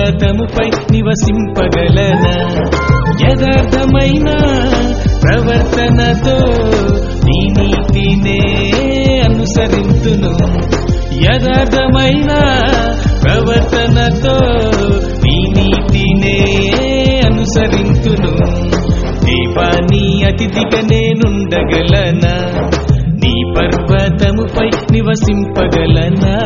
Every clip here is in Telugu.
పర్వతముపై నివసింపగలనా యథార్థమైన ప్రవర్తనతో నీ నీతినే అనుసరింతును యథార్థమైన ప్రవర్తనతో నీ నీతినే అనుసరింతును దీపాన్ని అతిథిగా నేనుండగలనా నీ పర్వతముపై నివసింపగలనా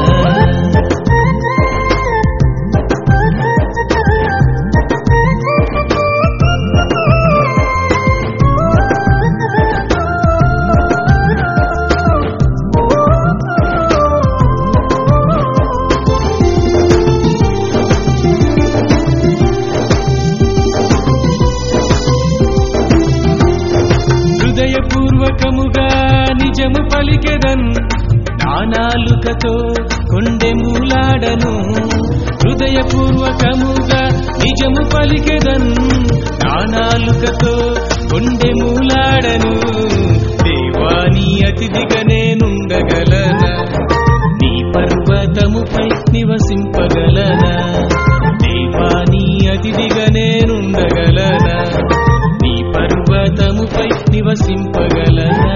హృదయపూర్వకముగా నిజము పలికెదన్ నానాలుకతో కొండె మూలాడను హృదయపూర్వకముగా నిజము పలికెదన్ నానాలుకతో కొండె మూలాడను దేవాని అతిథిగా నేనుండగలనా నీ పర్వతముపై నివసింపగలనా దేవాని అతిథిగా నేనుండగలనా నీ పర్వతముపై నివసింపగలనా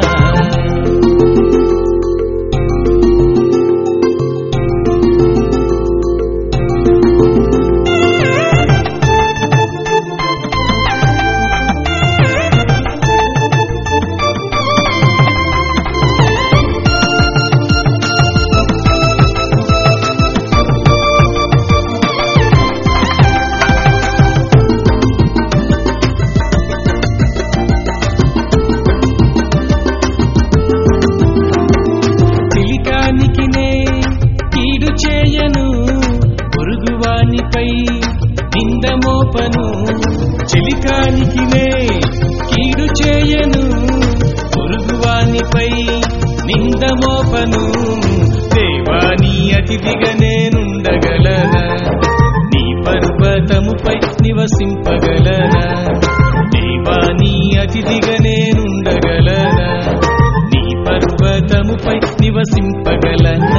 చిలికానికినే కీడు చేయను పొరుగువానిపై నింద మోపను చిలికానికినే కీడు చేయను పొరుగువానిపై నింద మోపను దేవాని అతిథిగా నేనుండగలనా నీ పర్వతముపై నివసింపగలనా దేవాని అతిథిగా నేనుండగలనా నీ పర్వతముపై నివసింపగలనా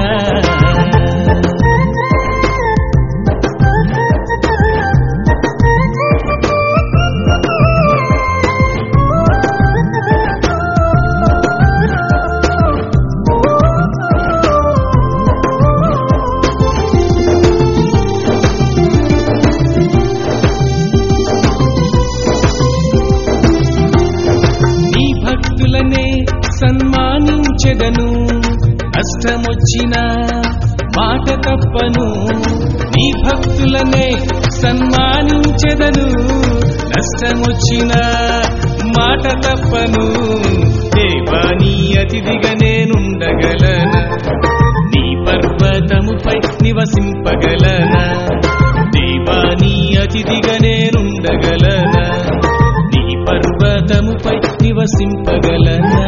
నీ భక్తులనే సన్మానించెదను కష్టమొచ్చిన మాట తప్పను నీ భక్తులనే సన్మానించెదను నష్టమొచ్చిన మాట తప్పను దేవాని అతిథిగా నేనుండగలనా నీ పర్వతముపై నివసింపగలనా దేవాని అతిథిగా నేనుండగలనా నీ పర్వతముపై నివసింపగలనా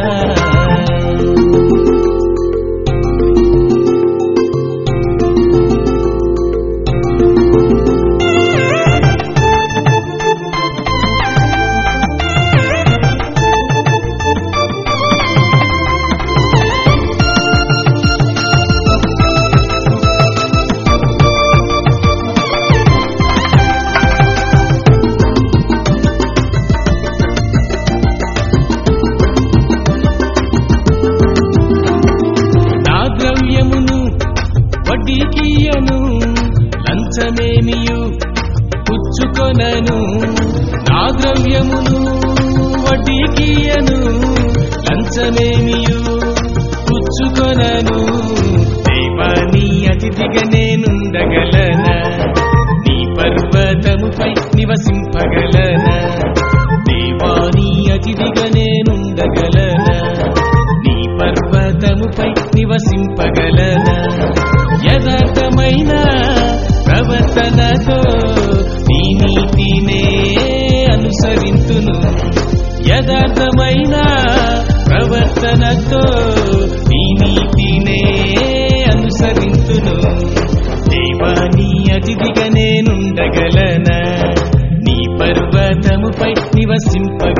నా ద్రవ్యమును వడ్డీకియను లంచమేమియు పుచ్చుకొనను నా ద్రవ్యమును వడ్డీకియను లంచమేమియు పుచ్చుకొనను దేవాని అతిథిగా నేనుండగలనా నీ పర్వతముపై నివసింపగలనా దేవాని అతిథిగా నేనుండగలనా నీ పర్వతముపై నివసింపగలనా యథార్థమైన ప్రవర్తనతో నీ నీతినే అనుసరింతును యథార్థమైన ప్రవర్తనతో నీ నీతినే అనుసరింతును దేవాని అతిథిగా నేనుండగలనా నీ పర్వతముపై నివసింపగ